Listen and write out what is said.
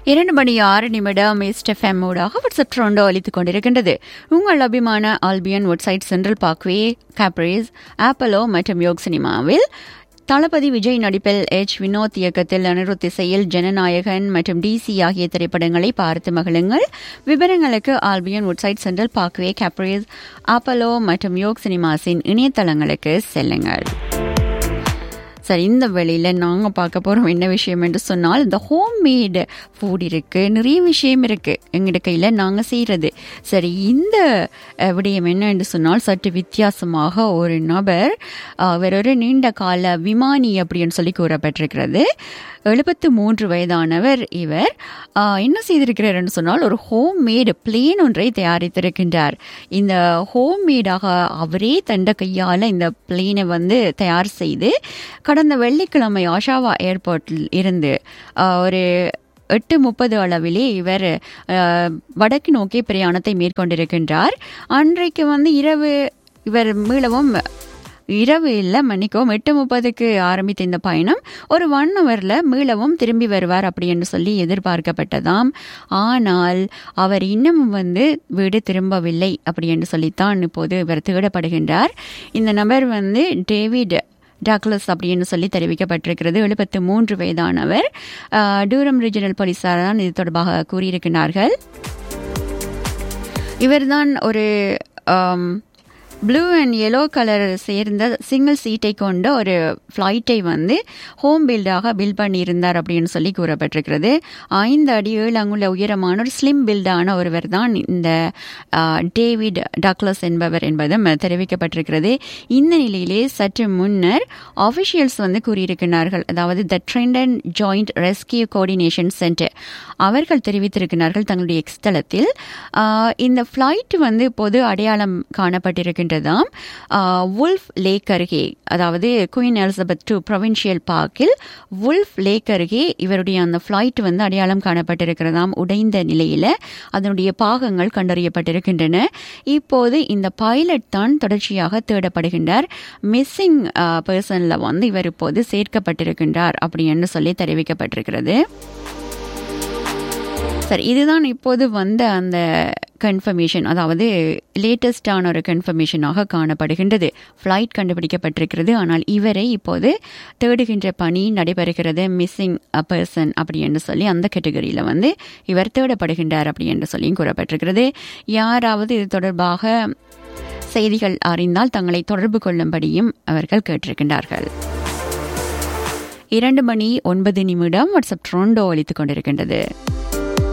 இரண்டு மணி ஆறு நிமிடம் எஸ்டெஃப்எம் ஊடாக வாட்ஸ்அப் ட்ரோண்டோ அளித்துக் கொண்டிருக்கின்றது உங்கள் அபிமான ஆல்பியன் வெப்சைட் சென்ட்ரல் பார்க்வே கேப்ரேஸ் ஆப்பலோ மற்றும் யோக் சினிமாவில் தளபதி விஜய் நடிப்பில் எச் வினோத் இயக்கத்தில் அனிருத் இசையில் ஜனநாயகன் மற்றும் டிசி ஆகிய திரைப்படங்களை பார்த்து மகிழுங்கள் விவரங்களுக்கு ஆல்பியன் வெப்சைட் சென்ட்ரல் பார்க்வே கேப்ரேஸ் ஆப்பலோ மற்றும் யோக் சினிமாஸின் இணையதளங்களுக்கு செல்லுங்கள் சரி இந்த வேளையில் நாங்கள் பார்க்க போகிறோம் என்ன விஷயம் என்று சொன்னால் இந்த ஹோம் மேடு ஃபுட் இருக்குது நிறைய விஷயம் இருக்குது எங்கள்ட கையில் நாங்கள் செய்கிறது சரி இந்த அஹ், விடயம் என்ன என்று சொன்னால் சற்று வித்தியாசமாக ஒரு நபர் அவர் ஒரு நீண்ட கால விமானி அப்படின்னு சொல்லி கூறப்பட்டிருக்கிறது எழுபத்து மூன்று வயதானவர் இவர் ஆஹ், என்ன செய்திருக்கிறார் என்று சொன்னால் ஒரு ஹோம் மேடு பிளேன் ஒன்றை தயாரித்திருக்கின்றார் இந்த ஹோம் மேடாக அவரே தண்ட கையால் இந்த பிளேனை வந்து தயார் செய்து கடந்த வெள்ளிக்கிழமை ஆஷாவா ஏர்போர்ட்டில் இருந்து ஆஹ், ஒரு எட்டு முப்பது அளவிலே இவர் ஆஹ், வடக்கு நோக்கி பிரயாணத்தை மேற்கொண்டிருக்கின்றார் அன்றைக்கு வந்து இரவு இவர் மீளவும் இரவு இல்லை மன்னிக்கவும் எட்டு முப்பதுக்கு ஆரம்பித்த இந்த பயணம் ஒரு ஒன் ஹவரில் மீளவும் திரும்பி வருவார் அப்படி என்று சொல்லி எதிர்பார்க்கப்பட்டதாம் ஆனால் அவர் இன்னமும் வந்து வீடு திரும்பவில்லை அப்படி என்று சொல்லித்தான் இப்போது இவர் தேடப்படுகின்றார் இந்த நபர் வந்து டேவிட் டாக்லஸ் அப்படின்னு சொல்லி தெரிவிக்கப்பட்டிருக்கிறது எழுபத்து மூன்று வயதானவர் ஆஹ், டூரம் ரீஜனல் போலீசார் தான் இது தொடர்பாக கூறியிருக்கிறார்கள் இவர்தான் ஒரு ப்ளூ அண்ட் yellow கலர் சேர்ந்த சிங்கிள் சீட்டை கொண்ட ஒரு ஃப்ளைட்டை வந்து ஹோம் பில்டாக பில்ட் பண்ணியிருந்தார் அப்படின்னு சொல்லி கூறப்பட்டிருக்கிறது ஐந்து அடி ஏழு அங்குள்ள உயரமான ஒரு ஸ்லிம் பில்டான ஒருவர் தான் இந்த ஆ, டேவிட் டக்லஸ் என்பவர் என்பதும் தெரிவிக்கப்பட்டிருக்கிறது இந்த நிலையிலே சற்று முன்னர் ஆஃபிஷியல்ஸ் வந்து கூறியிருக்கிறார்கள் அதாவது the Trenton joint rescue coordination centre அவர்கள் தெரிவித்திருக்கிறார்கள் தங்களுடைய எக்ஸ் தளத்தில் ஆஹ், இந்த ஃப்ளைட் வந்து இப்போது அடையாளம் காணப்பட்டிருக்கின்றதாம் வுல்ஃப் லேக் அருகே அதாவது குயின் எலிசபெத் டூ ப்ரொவின்ஷியல் பார்க்கில் வுல்ஃப் லேக் அருகே இவருடைய அந்த ஃப்ளைட் வந்து அடையாளம் காணப்பட்டிருக்கிறதாம் உடைந்த நிலையில் அதனுடைய பாகங்கள் கண்டறியப்பட்டிருக்கின்றன இப்போது இந்த பைலட் தான் தொடர்ச்சியாக தேடப்படுகின்றார் மிஸ்ஸிங் பர்சனில் வந்து இவர் இப்போது சேர்க்கப்பட்டிருக்கின்றார் அப்படின்னு சொல்லி தெரிவிக்கப்பட்டிருக்கிறது சரி இதுதான் இப்போது வந்த அந்த கன்ஃபர்மேஷன் அதாவது லேட்டஸ்டான ஒரு கன்ஃபர்மேஷனாக காணப்படுகின்றது ஃப்ளைட் கண்டுபிடிக்கப்பட்டிருக்கிறது ஆனால் இவரை இப்போது தேடுகின்ற பணி நடைபெறுகிறது மிஸ்ஸிங் அ பர்சன் அப்படி என்று சொல்லி அந்த கேட்டகரியில் வந்து இவர் தேடப்படுகின்றார் அப்படி என்று சொல்லியும் கூறப்பட்டிருக்கிறது யாராவது இது தொடர்பாக செய்திகள் அறிந்தால் தங்களை தொடர்பு கொள்ளும்படியும் அவர்கள் கேட்டிருக்கின்றார்கள் இரண்டு மணி ஒன்பது நிமிடம் வாட்ஸ்அப் ட்ரோண்டோ அளித்துக் கொண்டிருக்கின்றது